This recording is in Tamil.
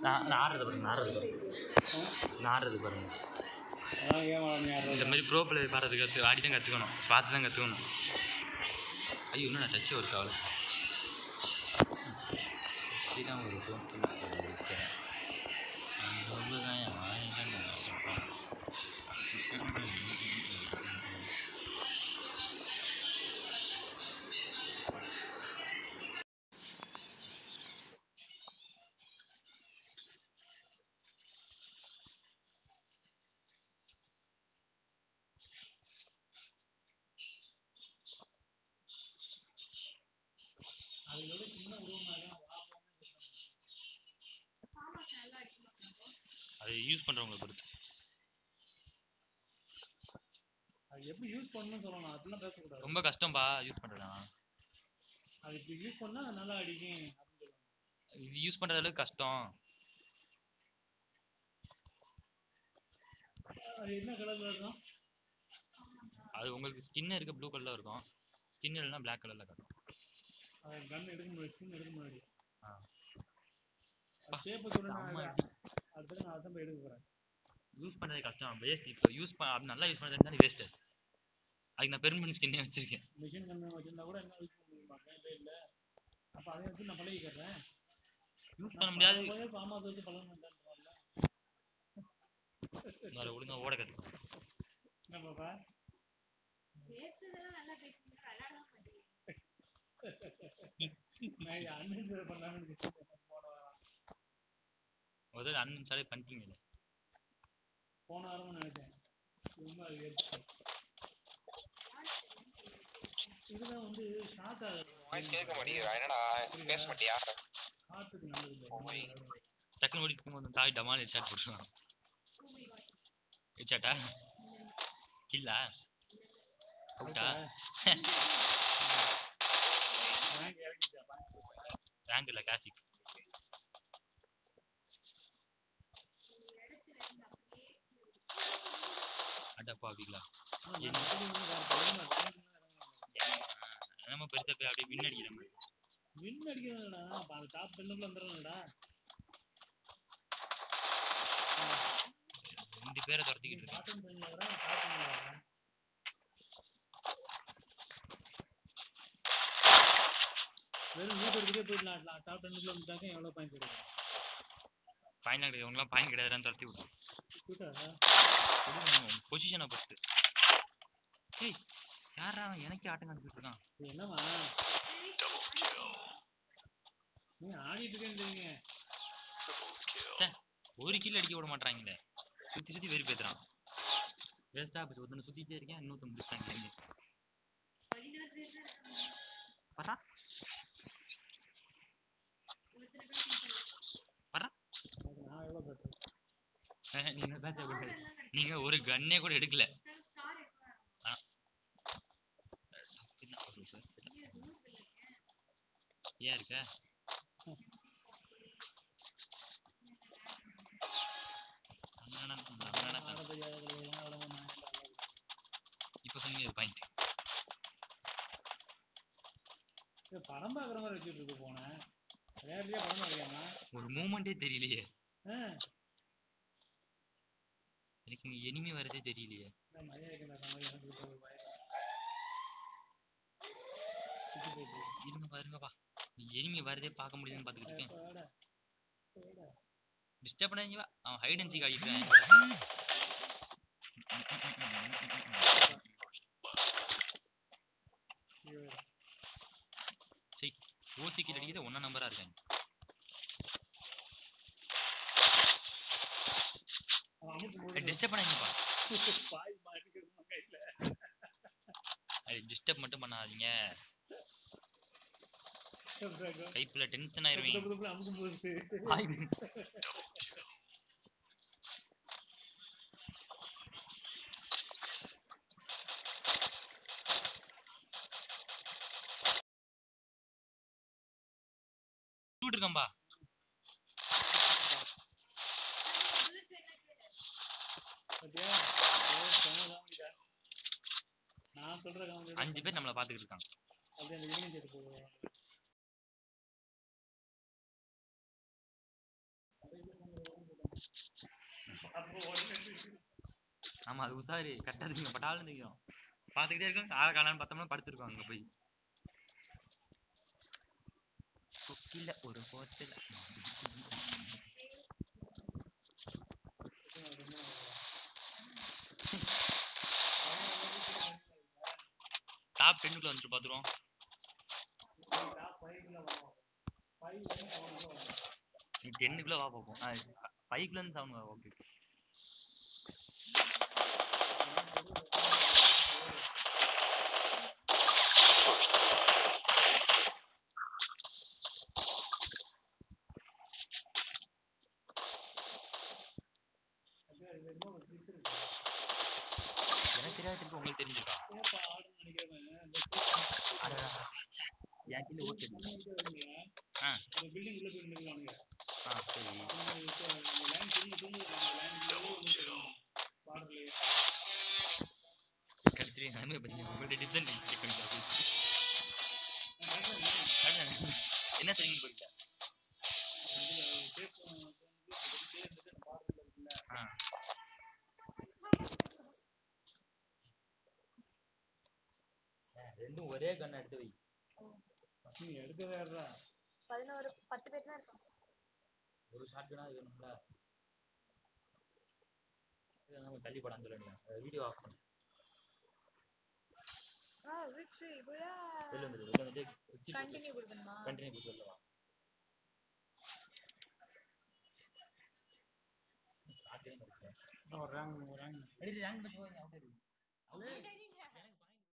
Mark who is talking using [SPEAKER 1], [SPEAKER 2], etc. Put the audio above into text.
[SPEAKER 1] நான் நான் ஆடுறது பாருங்க நான் ஆடுறது பாருங்க நான் ஆடுறது பாருங்க
[SPEAKER 2] அதான் ஏன் விளையாடுறது
[SPEAKER 1] இந்த மாதிரி ப்ரோ பிளேயர் பாடுறது கற்று ஆடி தான் கற்றுக்கணும் பார்த்து தான் கற்றுக்கணும் ஐயோ இன்னும் நான் டச்சே ஒரு கவலை இப்படிதான் ஒரு ஃபோன் வச்சேன் ரொம்ப தான் என் வாயில நான்
[SPEAKER 2] அதோட சின்ன உருவமாக
[SPEAKER 1] அது யூஸ் பண்ணுறவங்க பொறுத்து
[SPEAKER 2] அது எப்படி யூஸ் பண்ணணும்னு சொல்லணும் அப்படிலாம் பேசக்கூடாது
[SPEAKER 1] ரொம்ப கஷ்டம்பா யூஸ் பண்ணுறேன்
[SPEAKER 2] அது இப்படி யூஸ் பண்ணா நல்லா அடிக்கும் அப்படின்னு சொல்லுவாங்க
[SPEAKER 1] இது யூஸ் பண்ணுற அளவுக்கு கஷ்டம்
[SPEAKER 2] அது என்ன கலர்ல இருக்கும்
[SPEAKER 1] அது உங்களுக்கு ஸ்கின் இருக்க ப்ளூ கலரில் இருக்கும் ஸ்கின் இல்லைன்னா பிளாக் கலரில் காட்டும்
[SPEAKER 2] அது கன் எடுக்க முடியாது ஸ்கின் எடுக்க முடியாது
[SPEAKER 1] ஆ.
[SPEAKER 2] ஷேப்பை
[SPEAKER 1] செம்ம
[SPEAKER 2] சொல்லணும்
[SPEAKER 1] அடி.
[SPEAKER 2] அடுத்து நான் அதான் போய் எடுக்க போகிறேன்
[SPEAKER 1] யூஸ் பண்ணுறது கஷ்டம் வேஸ்ட் இப்போ யூஸ் பண்ண அப்படி நல்லா யூஸ் பண்ணுறது தான் வேஸ்ட்டு அதுக்கு நான் பெருமன் ஸ்கின்னே வச்சிருக்கேன்
[SPEAKER 2] மிஷின் கன் வச்சிருந்தா கூட என்ன யூஸ் பண்ண முடியுமா கையில் இல்லை அப்போ அதை வச்சு நான் பழகிக்கிறேன்
[SPEAKER 1] யூஸ் பண்ண முடியாது
[SPEAKER 2] பாமாஸ் வச்சு பழகணும்ல
[SPEAKER 1] வேறு ஒழுங்கா ஓட கற்றுக்கணும்
[SPEAKER 2] என்ன பாப்பா
[SPEAKER 3] பேசுறதெல்லாம் நல்லா பேசுறீங்க விளையாட மாட்டேங்க
[SPEAKER 2] நான் அண்ணன் பேர் பண்ணலாம்னு போன வாரம்
[SPEAKER 1] முதல்ல அண்ணன் சாலே பண்ணிட்டீங்கல்ல
[SPEAKER 2] போன வாரமும் நினைச்சேன் சும்மா அது எடுத்து இதுதான் வந்து ஷார்ட் ஆகுது
[SPEAKER 4] வாய்ஸ் கேட்க மாட்டேங்குதா என்னடா பேச மாட்டியா
[SPEAKER 2] காத்துக்கு நல்லது
[SPEAKER 4] ஓய்.
[SPEAKER 2] இல்லை
[SPEAKER 1] டக்குன்னு ஓடி போகும்போது தாய் டமால் ஹெட்ஷாட் போட்டுருவான் ஹெட்ஷாட்டா கில்லா அவுட்டா
[SPEAKER 2] ரேங்க் இறங்கிச்சா
[SPEAKER 1] ரேங்க் இல்லை காசிக் அடப்பா அப்படிங்களா நம்ம பெருசா போய் அப்படியே வின் அடிக்கிற மாதிரி
[SPEAKER 2] வின் அடிக்கிறதுடா அப்ப அந்த டாப் டென்னுக்குள்ள வந்துடும்டா
[SPEAKER 1] ரெண்டு பேரை துரத்திக்கிட்டு இருக்கேன்
[SPEAKER 2] பாட்டன் பண்ணி வரேன் டாப் பண்ணி வரேன் வெறும் நூறு பேருக்கே போயிடலாம் டாப் டென்னுக்குள்ள வந்துட்டாக்க எவ்வளோ பாயிண்ட்ஸ் எடுக்கும்
[SPEAKER 1] பாயிண்ட் கிடையாது உங்களாம் பாயிண்ட் கிடையாதுன்னு துரத்தி விடும்
[SPEAKER 2] கூட்டா
[SPEAKER 1] பொசிஷனை பொறுத்து ஏய் யாரா அவன் எனக்கே ஆட்டம் கண்டுபிடிச்சு இருக்கான்
[SPEAKER 2] இது என்னம்மா நீ ஆடிட்டு இருக்கேன்றீங்க
[SPEAKER 1] ஒரு கில் அடிக்க விட மாட்டாங்களே சுத்தி சுத்தி வெறி பேத்துறான் வேஸ்டா போச்சு ஒருத்தனை சுத்திட்டே இருக்கேன் இன்னொருத்தன் முடிச்சிட்டாங்க இங்க பார்த்தா
[SPEAKER 2] அது நான் எவ்வளோ பெட்டர்
[SPEAKER 1] அஹ், நீங்க பேச கூடாது நீங்க ஒரு கன்னே கூட எடுக்கல என்ன ஒரு சார் ஏன் இருக்க அண்ணா, அண்ணா, அண்ணா.
[SPEAKER 2] ஆட தெரியாதவங்களெல்லாம் அவ்வளோ நான்
[SPEAKER 1] இப்ப சொன்னீங்க பாயிண்ட்
[SPEAKER 2] இது படம் பார்க்குற மாதிரி வச்சுட்டு இருக்கு போனேன் நேரடியாக படம் பார்க்கலாமா
[SPEAKER 1] ஒரு மூமெண்டே தெரியலையே
[SPEAKER 2] ஆ
[SPEAKER 1] எனக்கு இங்க எனிமி வரதே தெரியலையே
[SPEAKER 2] இந்த மரியாதைக்கு இந்த சமயம் எனக்கு இப்போ ஒரு பயம் சுத்தி போயிட்டு
[SPEAKER 1] இருங்க பாருங்கப்பா எனிமி வரதே பார்க்க முடியுதுன்னு பார்த்துக்கிட்டு இருக்கேன்
[SPEAKER 2] போடா, போடா.
[SPEAKER 1] டிஸ்டர்ப் பண்ணாதீங்க வா அவன் ஹைட் அண்ட் சீக் ஆகிட்டு
[SPEAKER 2] ஐயோ,
[SPEAKER 1] சரி ஓசிக்கு அடிக்கிறது ஒன்றா நம்பரா இருக்காங்க
[SPEAKER 2] அவன் அமுக்கும் போது
[SPEAKER 1] டிஸ்டர்ப் பண்ணாதீங்கப்பா
[SPEAKER 2] பாய் மாட்டிக்கிறது நம்ம கையில
[SPEAKER 1] அது டிஸ்டர்ப் மட்டும் பண்ணாதீங்க கைப்புல டென்ஷன் ஆயிருவீங்க
[SPEAKER 2] புது புது அமுக்கும் போது
[SPEAKER 1] ஆய். சுட்டுட்டு இருக்கேன்பா
[SPEAKER 2] பாத்தியா? ஏ, செம காமெடிடா. நான் சொல்ற காமெடி
[SPEAKER 1] அஞ்சு பேர் நம்மளை பார்த்துக்கிட்டு இருக்காங்க
[SPEAKER 2] அப்படியே அந்த இனிமேல் சேர்த்து போடுவோம்
[SPEAKER 1] ஆமா அது உசாரி கரெக்டா தெரியும் பட்டாலும் தெரியும் பாத்துக்கிட்டே இருக்கும் ஆளை காணான்னு பார்த்தோம்னா படுத்திருக்கோம் அங்க போய் கொக்கில ஒரு போச்சல டாப் டென்னுக்குள்ள வந்துட்டு பாத்துருவோம் நீ டென்னுக்குள்ள வா பார்ப்போம் ஃபைவ்ல இருந்து செவன் வா ஓகே எனக்கு தெரியாத திருப்பி உங்களுக்கு தெரிஞ்சிருக்கா அடடா, ச்சே, என் கீழே ஓகே ஆ.
[SPEAKER 2] பில்டிங் உள்ள போய் நின்னுக்கிறானுங்க.
[SPEAKER 1] ஆ சரி
[SPEAKER 2] அந்த இப்போ அந்த லைன் திரும்பி திரும்பி அந்த லைன் உள்ளே வந்துருக்காங்க. பார்டர்லயே.
[SPEAKER 1] கடைசி நன்மை பண்ணி உங்கள்ட்ட டிசைன் செக் பண்ணி பாரு.
[SPEAKER 2] நான் கேட்டேன்,
[SPEAKER 1] அட, என்ன தெரியும் புரியல
[SPEAKER 2] இதுல tape வந்து வெளியே இருந்துட்டு அந்த பார்டர்ல இருக்குல்ல,
[SPEAKER 1] ஆ ரெண்டும் ஒரே கண்ணை எடுத்து வை
[SPEAKER 2] நீ எடுக்கவே இருடா.
[SPEAKER 3] பதினோரு பத்து பேர் தான் இருக்கோம்
[SPEAKER 1] ஒரு ஷாட் கனா வேணும்ல இதை நம்ம தள்ளி போடான்னு சொல்ல வீடியோ ஆஃப் பண்ணு
[SPEAKER 3] ஆ விக்ட்ரி போயா
[SPEAKER 1] வெளில வந்துரு வெளில வந்து வச்சு
[SPEAKER 3] கண்டினியூ கொடுக்கணுமா
[SPEAKER 1] கண்டினியூ கொடுத்து வரலாம் ஷார்ட்டே முடிச்சேன்
[SPEAKER 2] ஒரு rank, ஒரு rank.
[SPEAKER 1] ரேங்க் பத்தி போய் அவுட் எனக்கு